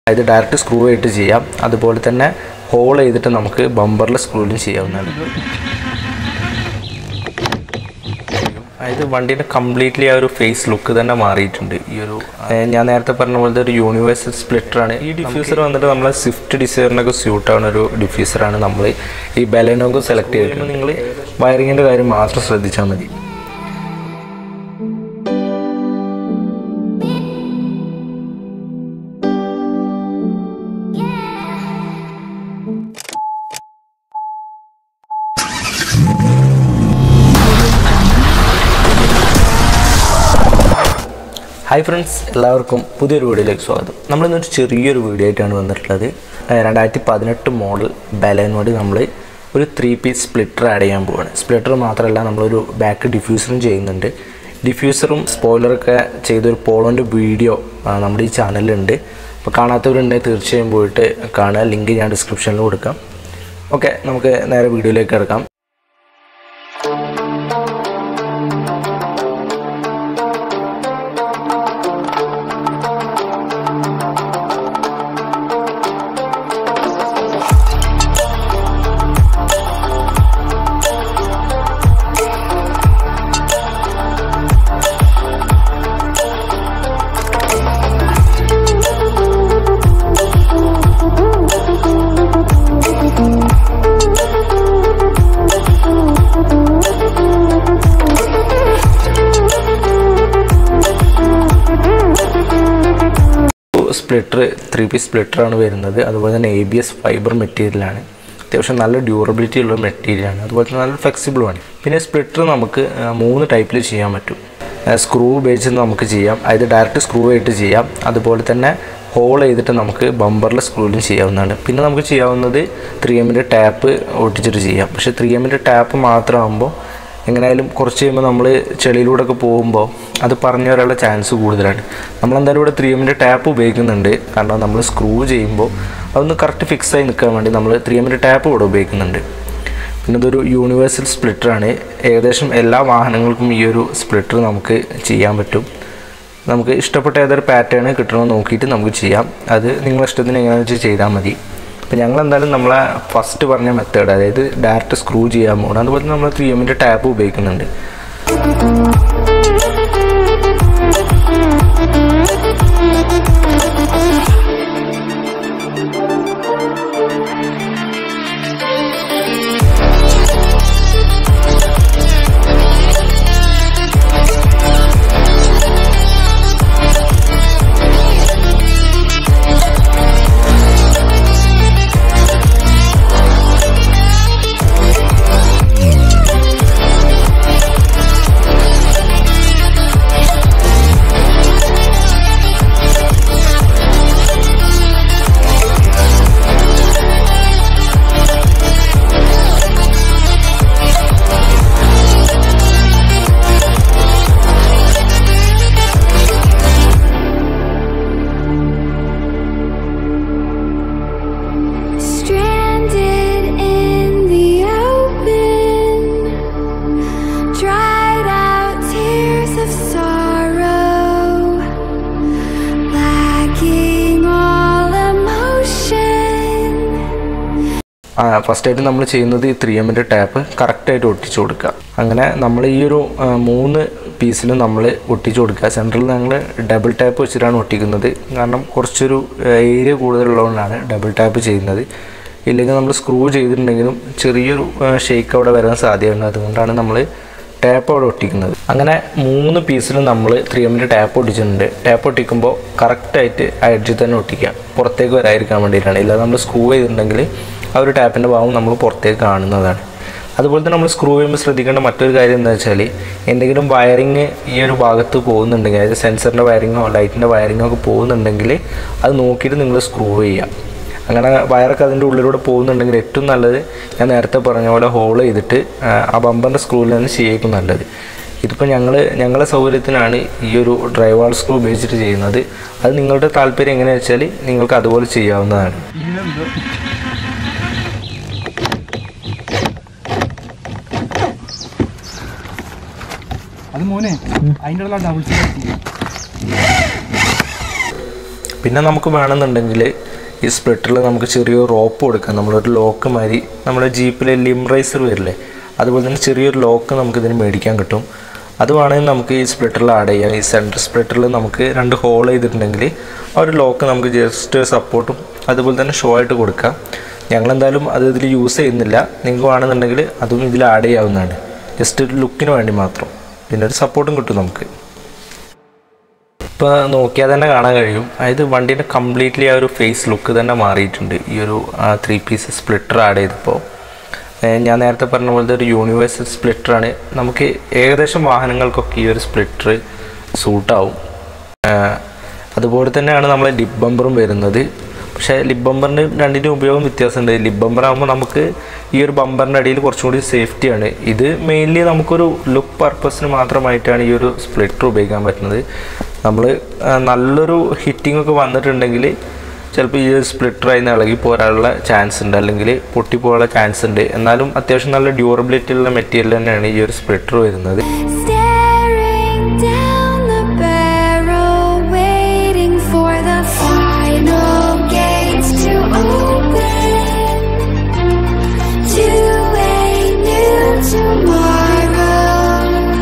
ഇത് direct screw ആയിട്ട് ചെയ്യാം അതുപോലെ തന്നെ ഹോൾ ചെയ്തിട്ട് നമുക്ക് ബമ്പറിൽ സ്ക്രൂവിലും ചെയ്യാവുന്നതാണ് അതായത് വണ്ടീൻ്റെ കംപ്ലീറ്റ്ലി ആ ഒരു ഫേസ് ലുക്ക് തന്നെ മാറിയിട്ടുണ്ട് ഈ ഒരു ഏഹ് ഞാൻ നേരത്തെ പറഞ്ഞ പോലത്തെ ഒരു യൂണിവേഴ്സൽ സ്പ്ലിറ്ററാണ് ഈ ഡിഫ്യൂസർ വന്നിട്ട് നമ്മളെ സ്വിഫ്റ്റ് ഡിസൈറിനൊക്കെ സ്യൂട്ട് ആവുന്ന ഒരു ഡിഫ്യൂസറാണ് നമ്മൾ ഈ ബലനൊക്കെ സെലക്ട് ചെയ്തിട്ടുണ്ട് നിങ്ങൾ വയറിങ്ങിൻ്റെ കാര്യം മാത്രം ശ്രദ്ധിച്ചാൽ മതി ഹായ് ഫ്രണ്ട്സ് എല്ലാവർക്കും പുതിയൊരു വീഡിയോയിലേക്ക് സ്വാഗതം നമ്മളിന്നൊരു ചെറിയൊരു വീഡിയോ ആയിട്ടാണ് വന്നിട്ടുള്ളത് ഏഹ് രണ്ടായിരത്തി പതിനെട്ട് മോഡൽ ബലനോട് നമ്മൾ ഒരു ത്രീ പീസ് സ്പ്ലിറ്റർ ആഡ് ചെയ്യാൻ പോവുകയാണ് സ്പ്ലിറ്റർ മാത്രമല്ല നമ്മളൊരു ബാക്ക് ഡിഫ്യൂസറും ചെയ്യുന്നുണ്ട് ഡിഫ്യൂസറും സ്പോയിലറൊക്കെ ചെയ്തൊരു പോളോൻ്റെ വീഡിയോ നമ്മുടെ ഈ ചാനലിലുണ്ട് അപ്പോൾ കാണാത്തവരുണ്ടെങ്കിൽ തീർച്ചയായും പോയിട്ട് കാണുക ലിങ്ക് ഞാൻ ഡിസ്ക്രിപ്ഷനിൽ കൊടുക്കാം ഓക്കെ നമുക്ക് നേരെ വീഡിയോയിലേക്ക് കിടക്കാം സ്പ്ലിറ്റർ ത്രീ പീസ് സ്പ്ലിറ്ററാണ് വരുന്നത് അതുപോലെ തന്നെ എ ബി എസ് ഫൈബർ മെറ്റീരിയലാണ് അത്യാവശ്യം നല്ല ഡ്യൂറബിലിറ്റി ഉള്ള മെറ്റീരിയലാണ് അതുപോലെ തന്നെ നല്ല ഫ്ലെക്സിബിളുമാണ് പിന്നെ സ്പ്ലിറ്റർ നമുക്ക് ആ, മൂന്ന് ടൈപ്പിൽ ചെയ്യാൻ പറ്റും സ്ക്രൂ ഉപയോഗിച്ച് നമുക്ക് ചെയ്യാം അതായത് ഡയറക്റ്റ് സ്ക്രൂ ആയിട്ട് ചെയ്യാം അതുപോലെ തന്നെ ഹോൾ ചെയ്തിട്ട് നമുക്ക് ബമ്പറിൽ സ്ക്രൂവിലും ചെയ്യാവുന്നതാണ് പിന്നെ നമുക്ക് ചെയ്യാവുന്നത് ത്രീ എമ്മിൻ്റെ ടാപ്പ് ഒട്ടിച്ചിട്ട് ചെയ്യാം പക്ഷേ ത്രീ എമ്മിൻ്റെ ടാപ്പ് മാത്രമാകുമ്പോൾ എങ്ങനെയായാലും കുറച്ച് കഴിയുമ്പോൾ നമ്മൾ ചെളിയിലൂടെ ഒക്കെ പോകുമ്പോൾ അത് പറഞ്ഞു വരാനുള്ള ചാൻസ് കൂടുതലാണ് നമ്മളെന്തായാലും ഇവിടെ ത്രീ എമ്മിൻ്റെ ടാപ്പ് ഉപയോഗിക്കുന്നുണ്ട് കാരണം നമ്മൾ സ്ക്രൂ ചെയ്യുമ്പോൾ അതൊന്ന് കറക്റ്റ് ഫിക്സ് ആയി നിൽക്കാൻ വേണ്ടി നമ്മൾ ത്രീ എമ്മിൻ്റെ ടാപ്പ് ഇവിടെ ഉപയോഗിക്കുന്നുണ്ട് പിന്നെ ഇതൊരു യൂണിവേഴ്സൽ സ്പ്ലിറ്ററാണ് ഏകദേശം എല്ലാ വാഹനങ്ങൾക്കും ഈ ഒരു സ്പ്ലിറ്റർ നമുക്ക് ചെയ്യാൻ പറ്റും നമുക്ക് ഇഷ്ടപ്പെട്ട ഏതൊരു പാറ്റേൺ കിട്ടണമെന്ന് നോക്കിയിട്ട് നമുക്ക് ചെയ്യാം അത് നിങ്ങളുടെ ഇഷ്ടത്തിന് എങ്ങനെയാണെന്ന് വെച്ചാൽ ചെയ്താൽ മതി അപ്പോൾ ഞങ്ങൾ എന്തായാലും നമ്മളെ ഫസ്റ്റ് പറഞ്ഞ മെത്തേഡ് അതായത് ഡയറക്റ്റ് സ്ക്രൂ ചെയ്യാൻ പോകണം അതുപോലെ തന്നെ നമ്മൾ ത്രീ എമ്മിൻ്റെ ടാപ്പ് ഉപയോഗിക്കുന്നുണ്ട് Stranded in the open, dried out tears of sorrow, lacking all emotion. First ആയിട്ട് നമ്മൾ ചെയ്യുന്നത് ഈ ത്രീ എമ്മിൻ്റെ ടാപ്പ് കറക്റ്റായിട്ട് ഒട്ടിച്ചു കൊടുക്കുക അങ്ങനെ നമ്മൾ ഈ ഒരു ആ, മൂന്ന് പീസിലും നമ്മൾ ഒട്ടിച്ചു കൊടുക്കുക സെൻട്രൽ ഞങ്ങൾ ഡബിൾ ടാപ്പ് വെച്ചിട്ടാണ് ഒട്ടിക്കുന്നത് കാരണം കുറച്ചൊരു ഏരിയ കൂടുതലുള്ളതുകൊണ്ടാണ് ഡബിൾ ടാപ്പ് ചെയ്യുന്നത് ഇല്ലെങ്കിൽ നമ്മൾ സ്ക്രൂ ചെയ്തിട്ടുണ്ടെങ്കിലും ചെറിയൊരു ഷേക്ക് അവിടെ വരാൻ സാധ്യതയുണ്ട് അതുകൊണ്ടാണ് നമ്മൾ ടാപ്പ് അവിടെ ഒട്ടിക്കുന്നത് അങ്ങനെ മൂന്ന് പീസിലും നമ്മൾ ത്രീ എമ്മിൻ്റെ ടാപ്പ് ഒട്ടിച്ചിട്ടുണ്ട് ടാപ്പ് ഒട്ടിക്കുമ്പോൾ കറക്റ്റായിട്ട് ആ എഡ്ജിൽ തന്നെ ഒട്ടിക്കുക പുറത്തേക്ക് വരാതിരിക്കാൻ വേണ്ടിയിട്ടാണ് ഇല്ലാതെ നമ്മൾ സ്ക്രൂ ചെയ്തിട്ടുണ്ടെങ്കിൽ ആ ഒരു ടാപ്പിൻ്റെ ഭാഗം നമ്മൾ പുറത്തേക്ക് കാണുന്നതാണ് അതുപോലെ തന്നെ നമ്മൾ സ്ക്രൂ ചെയ്യുമ്പോൾ ശ്രദ്ധിക്കേണ്ട മറ്റൊരു കാര്യം എന്താ വെച്ചാൽ എന്തെങ്കിലും വയറിങ് ഈ ഒരു ഭാഗത്ത് പോകുന്നുണ്ടെങ്കിൽ അതായത് സെൻസറിൻ്റെ വയറിങ്ങോ ലൈറ്റിൻ്റെ വയറിങ്ങോ ഒക്കെ പോകുന്നുണ്ടെങ്കിൽ അത് നോക്കിയിട്ട് നിങ്ങൾ സ്ക്രൂ ചെയ്യുക അങ്ങനെ വയറൊക്കെ അതിൻ്റെ ഉള്ളിലൂടെ പോകുന്നുണ്ടെങ്കിൽ ഏറ്റവും നല്ലത് ഞാൻ നേരത്തെ പറഞ്ഞ പോലെ ഹോൾ ചെയ്തിട്ട് ആ, ആ ബമ്പറിൻ്റെ സ്ക്രൂവിൽ തന്നെ ചെയ്യേക്കും നല്ലത് ഇതിപ്പോൾ ഞങ്ങൾ ഞങ്ങളെ സൗകര്യത്തിനാണ് ഈ ഒരു ഡ്രൈവാൾ സ്ക്രൂ ഉപയോഗിച്ചിട്ട് ചെയ്യുന്നത് അത് നിങ്ങളുടെ താല്പര്യം എങ്ങനെയാണെന്ന് വെച്ചാൽ നിങ്ങൾക്ക് അതുപോലെ ചെയ്യാവുന്നതാണ് അത് മോനെ അതിൻ്റെ ഉള്ള ഡബിൾ പിന്നെ നമുക്ക് വേണമെന്നുണ്ടെങ്കിൽ ഈ സ്പ്ലിറ്ററിൽ നമുക്ക് ചെറിയൊരു റോപ്പ് കൊടുക്കാം നമ്മളൊരു ലോക്ക് മാതിരി നമ്മുടെ ജീപ്പിലെ ലിംറൈസർ വരില്ലേ അതുപോലെ തന്നെ ചെറിയൊരു ലോക്ക് നമുക്ക് ഇതിന് മേടിക്കാൻ കിട്ടും അത് വേണമെങ്കിൽ നമുക്ക് ഈ സ്പ്ലിറ്ററിൽ ആഡ് ചെയ്യാം ഈ സെൻറ്റർ സ്പ്ലിറ്ററിൽ നമുക്ക് രണ്ട് ഹോൾ ചെയ്തിട്ടുണ്ടെങ്കിൽ ആ ഒരു ലോക്ക് നമുക്ക് ജസ്റ്റ് സപ്പോർട്ടും അതുപോലെ തന്നെ ഷോ ആയിട്ട് കൊടുക്കാം ഞങ്ങളെന്തായാലും അത് ഇതിൽ യൂസ് ചെയ്യുന്നില്ല നിങ്ങൾക്ക് വേണമെന്നുണ്ടെങ്കിൽ അതും ഇതിൽ ആഡ് ചെയ്യാവുന്നതാണ് ജസ്റ്റ് ഒരു ലുക്കിന് വേണ്ടി മാത്രം പിന്നെ ഒരു സപ്പോർട്ടും കിട്ടും നമുക്ക് ഇപ്പോൾ നോക്കിയാൽ തന്നെ കാണാൻ കഴിയും അതായത് വണ്ടീൻ്റെ കംപ്ലീറ്റ്ലി ആ ഒരു ഫേസ് ലുക്ക് തന്നെ മാറിയിട്ടുണ്ട് ഈ ഒരു ത്രീ പീസ് സ്പ്ലിറ്റർ ആഡ് ചെയ്തപ്പോൾ ഏഹ് ഞാൻ നേരത്തെ പറഞ്ഞ പോലത്തെ ഒരു യൂണിവേഴ്സൽ സ്പ്ലിറ്ററാണ് നമുക്ക് ഏകദേശം വാഹനങ്ങൾക്കൊക്കെ ഈ ഒരു സ്പ്ലിറ്റർ സൂട്ടാവും അതുപോലെ തന്നെയാണ് നമ്മളെ ലിപ് ബമ്പറും വരുന്നത് പക്ഷേ ലിപ് ബമ്പറിന് രണ്ടിൻ്റെ ഉപയോഗം വ്യത്യാസമുണ്ട് ലിപ് ബമ്പർ ആകുമ്പോൾ നമുക്ക് ഈ ഒരു ബമ്പറിൻ്റെ അടിയിൽ കുറച്ചും കൂടി സേഫ്റ്റിയാണ് ഇത് മെയിൻലി നമുക്കൊരു ലുക്ക് പർപ്പസിന് മാത്രമായിട്ടാണ് ഈ ഒരു സ്പ്ലിറ്റർ ഉപയോഗിക്കാൻ പറ്റുന്നത് നമ്മൾ നല്ലൊരു ഹിറ്റിംഗ് ഒക്കെ വന്നിട്ടുണ്ടെങ്കിൽ ചിലപ്പോൾ ഈ സ്പ്ലിറ്ററായി ഇളകി പോരാനുള്ള ചാൻസ് ഉണ്ട് അല്ലെങ്കിൽ പൊട്ടിപ്പോകാനുള്ള ചാൻസ് ഉണ്ട് എന്നാലും അത്യാവശ്യം നല്ല ഡ്യൂറബിലിറ്റി ഉള്ള മെറ്റീരിയൽ തന്നെയാണ് ഈ ഒരു സ്പ്ലിറ്റർ വരുന്നത് Staring down the barrel, waiting for the final gates to open to a new tomorrow.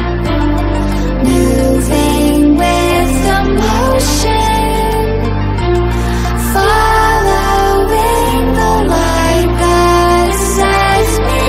Moving with the motion, following the light that sets me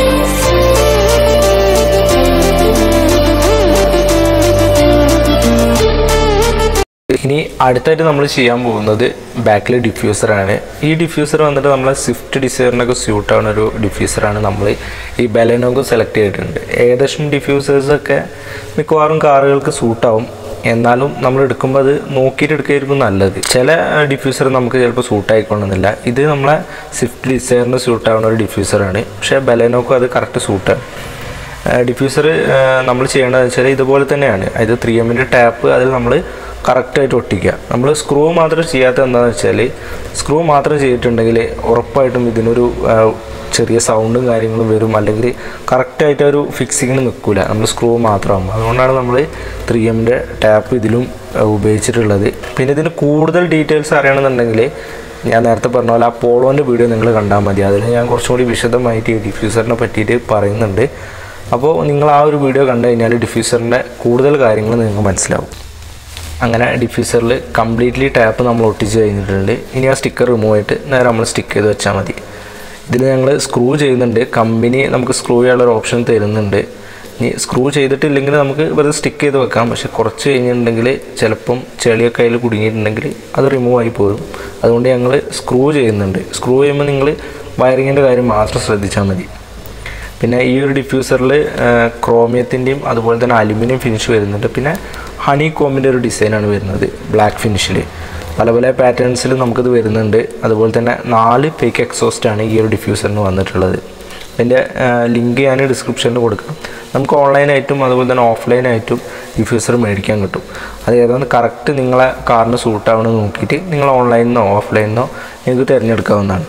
ഇനി അടുത്തായിട്ട് നമ്മൾ ചെയ്യാൻ പോകുന്നത് ബാക്കിൽ ഡിഫ്യൂസറാണ് ഈ ഡിഫ്യൂസർ വന്നിട്ട് നമ്മളെ സ്വിഫ്റ്റ് ഡിസൈറിനൊക്കെ സ്യൂട്ട് ആവുന്ന ഒരു ഡിഫ്യൂസറാണ് നമ്മൾ ഈ ബലനൊക്കെ സെലക്ട് ചെയ്തിട്ടുണ്ട് ഏകദേശം ഡിഫ്യൂസേഴ്സൊക്കെ മിക്കവാറും കാറുകൾക്ക് സൂട്ടാവും എന്നാലും നമ്മൾ എടുക്കുമ്പോൾ അത് നോക്കിയിട്ട് എടുക്കുകയായിരിക്കും നല്ലത് ചില ഡിഫ്യൂസർ നമുക്ക് ചിലപ്പോൾ സൂട്ട് ആയിക്കൊള്ളുന്നില്ല ഇത് നമ്മളെ സ്വിഫ്റ്റ് ഡിസൈറിന് സൂട്ട് ആവുന്ന ഒരു ഡിഫ്യൂസറാണ് പക്ഷേ ബലനോക്കും അത് കറക്റ്റ് സൂട്ടാണ് ഡിഫ്യൂസർ നമ്മൾ ചെയ്യേണ്ടതെന്ന് വെച്ചാൽ ഇതുപോലെ തന്നെയാണ് അതായത് ത്രീ എമ്മിൻ്റെ ടാപ്പ് അതിൽ നമ്മൾ കറക്റ്റായിട്ട് ഒട്ടിക്കുക നമ്മൾ സ്ക്രൂ മാത്രം ചെയ്യാത്ത എന്താണെന്ന് വെച്ചാൽ സ്ക്രൂ മാത്രം ചെയ്തിട്ടുണ്ടെങ്കിൽ ഉറപ്പായിട്ടും ഇതിനൊരു ആ, ചെറിയ സൗണ്ടും കാര്യങ്ങളും വരും അല്ലെങ്കിൽ കറക്റ്റായിട്ട് ഒരു ഫിക്സിങ്ങിന് നിൽക്കില്ല നമ്മൾ സ്ക്രൂ മാത്രമാകുമ്പോൾ അതുകൊണ്ടാണ് നമ്മൾ ത്രീ എമ്മിൻ്റെ ടാപ്പ് ഇതിലും ആ, ഉപയോഗിച്ചിട്ടുള്ളത് പിന്നെ ഇതിന് കൂടുതൽ ഡീറ്റെയിൽസ് അറിയണമെന്നുണ്ടെങ്കിൽ ഞാൻ നേരത്തെ പറഞ്ഞ പോലെ ആ പോളോൻ്റെ വീഡിയോ നിങ്ങൾ കണ്ടാൽ മതി അതിൽ ഞാൻ കുറച്ചും കൂടി വിശദമായിട്ട് ഈ ഡിഫ്യൂസറിനെ പറ്റിയിട്ട് പറയുന്നുണ്ട് അപ്പോൾ നിങ്ങൾ ആ ഒരു വീഡിയോ കണ്ടു കഴിഞ്ഞാൽ ഡിഫ്യൂസറിൻ്റെ കൂടുതൽ കാര്യങ്ങൾ നിങ്ങൾക്ക് മനസ്സിലാവും അങ്ങനെ ഡിഫ്യൂസറിൽ കംപ്ലീറ്റ്ലി ടാപ്പ് നമ്മൾ ഒട്ടിച്ച് കഴിഞ്ഞിട്ടുണ്ട് ഇനി ആ സ്റ്റിക്കർ റിമൂവ് ആയിട്ട് നേരെ നമ്മൾ സ്റ്റിക്ക് ചെയ്ത് വെച്ചാൽ മതി ഇതിൽ ഞങ്ങൾ സ്ക്രൂ ചെയ്യുന്നുണ്ട് കമ്പനി നമുക്ക് സ്ക്രൂ ചെയ്യാനുള്ള ഒരു ഓപ്ഷൻ തരുന്നുണ്ട് ഇനി സ്ക്രൂ ചെയ്തിട്ടില്ലെങ്കിൽ നമുക്ക് വെറുതെ സ്റ്റിക്ക് ചെയ്ത് വെക്കാം പക്ഷെ കുറച്ച് കഴിഞ്ഞിട്ടുണ്ടെങ്കിൽ ചിലപ്പം ചെളിയൊക്കെ അതിൽ കുടുങ്ങിയിട്ടുണ്ടെങ്കിൽ അത് റിമൂവ് ആയി പോകും അതുകൊണ്ട് ഞങ്ങൾ സ്ക്രൂ ചെയ്യുന്നുണ്ട് സ്ക്രൂ ചെയ്യുമ്പോൾ നിങ്ങൾ വയറിങ്ങിൻ്റെ കാര്യം മാത്രം ശ്രദ്ധിച്ചാൽ മതി പിന്നെ ഈ ഒരു ഡിഫ്യൂസറിൽ ക്രോമിയത്തിൻ്റെയും അതുപോലെ തന്നെ അലുമിനിയം ഫിനിഷ് വരുന്നുണ്ട് പിന്നെ ഹണി കോമിൻ്റെ ഒരു ഡിസൈനാണ് വരുന്നത് ബ്ലാക്ക് ഫിനിഷിൽ പല പല പാറ്റേൺസിൽ നമുക്കിത് വരുന്നുണ്ട് അതുപോലെ തന്നെ നാല് ഫേക്ക് എക്സോസ്റ്റാണ് ഈ ഒരു ഡിഫ്യൂസറിന് വന്നിട്ടുള്ളത് അതിൻ്റെ ലിങ്ക് ഞാൻ ഡിസ്ക്രിപ്ഷനിൽ കൊടുക്കാം നമുക്ക് ഓൺലൈനായിട്ടും അതുപോലെ തന്നെ ഓഫ്ലൈനായിട്ടും ഡിഫ്യൂസർ മേടിക്കാൻ കിട്ടും അത് ഏതാണ് കറക്റ്റ് നിങ്ങളെ കാറിന് സൂട്ടാവണമെന്ന് നോക്കിയിട്ട് നിങ്ങൾ ഓൺലൈനിൽ നിന്നോ ഓഫ്ലൈനിൽ നിന്നോ നിങ്ങൾക്ക് തിരഞ്ഞെടുക്കാവുന്നതാണ്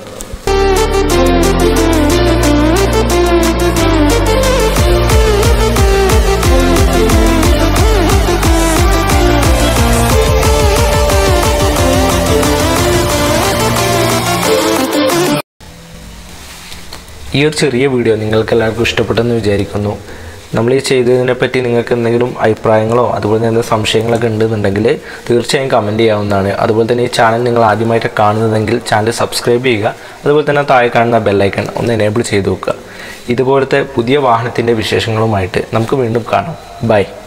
ഈ ഒരു ചെറിയ വീഡിയോ നിങ്ങൾക്ക് എല്ലാവർക്കും ഇഷ്ടപ്പെട്ടെന്ന് വിചാരിക്കുന്നു നമ്മൾ ഈ ചെയ്തതിനെ പറ്റി നിങ്ങൾക്ക് എന്തെങ്കിലും അഭിപ്രായങ്ങളോ അതുപോലെ തന്നെ എന്തെങ്കിലും സംശയങ്ങളൊക്കെ ഉണ്ടെന്നുണ്ടെങ്കിൽ തീർച്ചയായും കമൻറ്റ് ചെയ്യാവുന്നതാണ് അതുപോലെ തന്നെ ഈ ചാനൽ നിങ്ങൾ ആദ്യമായിട്ട് കാണുന്നതെങ്കിൽ ചാനൽ സബ്സ്ക്രൈബ് ചെയ്യുക അതുപോലെ തന്നെ താഴെ കാണുന്ന ബെല്ലൈക്കൺ ഒന്ന് എനേബിൾ ചെയ്ത് വെക്കുക ഇതുപോലത്തെ പുതിയ വാഹനത്തിൻ്റെ വിശേഷങ്ങളുമായിട്ട് നമുക്ക് വീണ്ടും കാണാം ബൈ